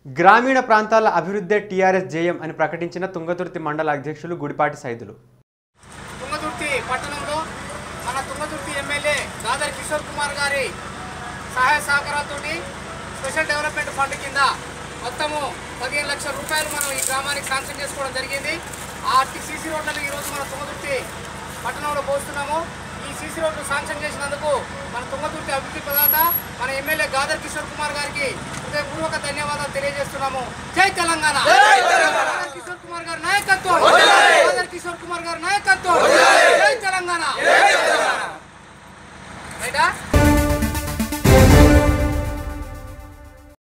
గ్రామీణ ప్రాంతాల అభివృద్ధి టీఆర్ఎస్ జేఎం అని ప్రకటించిన తుంగతుర్తి మండల అధ్యక్షులు గుడిపాటి సైదులు తుంగతుర్తి పట్టణంలో మన తుంగతుర్తి ఎమ్మెల్యే దాదర్ కిషోర్ కుమార్ గారి సహాయ సహకారాలతో స్పెషల్ డెవలప్మెంట్ ఫండ్ కింద మొత్తము పదిహేను లక్షల రూపాయలు మనం ఈ గ్రామానికి శాంక్షన్ చేసుకోవడం జరిగింది ఆ సీసీ రోడ్లను ఈరోజు మన తుంగతుర్తి పట్టణంలో పోస్తున్నాము ఈ సీసీ రోడ్లు శాంక్షన్ చేసినందుకు మన తుంగతుర్తి అభివృద్ధి ప్రదాత మన ఎమ్మెల్యే గాదర్ కిషోర్ కుమార్ గారికి హృదయపూర్వక ధన్యవాదాలు తెలియజేస్తున్నాము జై తెలంగాణ